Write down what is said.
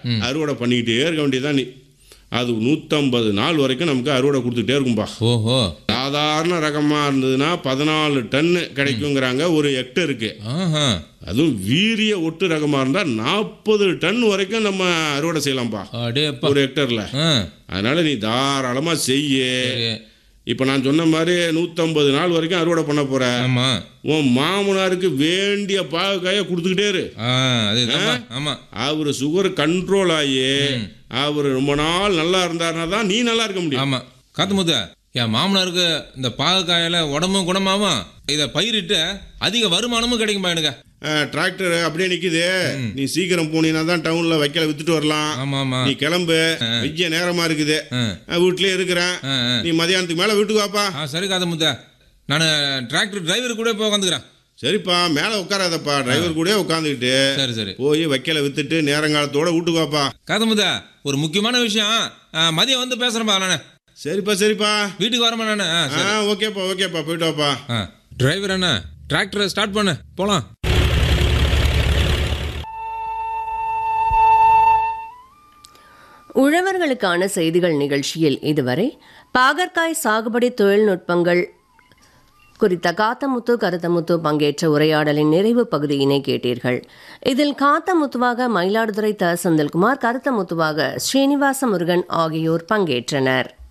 அறுவடை பண்ணிக்கிட்டே இருக்க வேண்டியதான் நீ அது நூற்றம்பது நாள் வரைக்கும் நமக்கு அறுவடை கொடுத்துக்கிட்டே இருக்கும்பா ஓஹோ சாதாரண ரகமாக இருந்ததுன்னா பதினாலு டன்னு கிடைக்குங்கிறாங்க ஒரு ஹெக்டருக்கு ஆஹா அதுவும் வீரிய ஒட்டு ரகமாக இருந்தால் நாற்பது டன் வரைக்கும் நம்ம அறுவடை செய்யலாம்ப்பா அடேப்பா ஒரு ஹெக்டரில் ஆ அதனால் நீ தாராளமாக செய்ய சரி இப்போ நான் சொன்ன மாதிரி நூற்றம்பது நாள் வரைக்கும் அறுவடை பண்ண போற ஆமா உன் மாமனாருக்கு வேண்டிய பாகக்காயை கொடுத்துக்கிட்டே இரு ஆ அது ஆமா அவர் சுகர் கண்ட்ரோல் ஆகி அவர் ரொம்ப நாள் நல்லா இருந்தாருன்னா தான் நீ நல்லா இருக்க முடியும் ஆமா காத்துமுத்த என் மாமனாருக்கு இந்த பாகக்காயில உடம்பும் குணமாவும் இதை பயிரிட்டு அதிக வருமானமும் கிடைக்குமா எனக்கு டிராக்டர் அப்படியே நிக்குது நீ சீக்கிரம் போனீங்கன்னா தான் டவுன்ல வைக்கல வித்துட்டு வரலாம் ஆமா ஆமா நீ கிளம்பு வெய்ய நேரமா இருக்குது ஆ. நான் வீட்லயே இருக்கிறேன் ஆ, ஆ. நீ மதியானத்துக்கு மேல வீட்டுக்கு வாப்பா ஆ சரி காத்துமுத்த நான் டிராக்டர் டிரைவர் கூட போய் உட்காந்துக்கிறேன் சரிப்பா மேல உட்காராதப்பா டிரைவர் கூட உட்காந்துக்கிட்டு சரி சரி போய் வைக்கல வித்துட்டு நேரங்காலத்தோட வீட்டுக்கு வாப்பா காத்துமுத்த ஒரு முக்கியமான விஷயம் ஆ, மதியம் வந்து பேசுறேன்ப்பா நான் சரிப்பா சரிப்பா வீட்டுக்கு வரமா நான் ஆ ஓகேப்பா ஓகேப்பா போயிட்டு வாப்பா ஆ டிரைவர் அண்ணா டிராக்டரை ஸ்டார்ட் பண்ணு போலாம் உழவர்களுக்கான செய்திகள் நிகழ்ச்சியில் இதுவரை பாகற்காய் சாகுபடி தொழில்நுட்பங்கள் குறித்த காத்தமுத்து கருத்தமுத்து பங்கேற்ற உரையாடலின் நிறைவு பகுதியினை கேட்டீர்கள் இதில் காத்தமுத்துவாக மயிலாடுதுறை த செந்தில்குமார் கருத்தமுத்துவாக ஸ்ரீனிவாச முருகன் ஆகியோர் பங்கேற்றனர்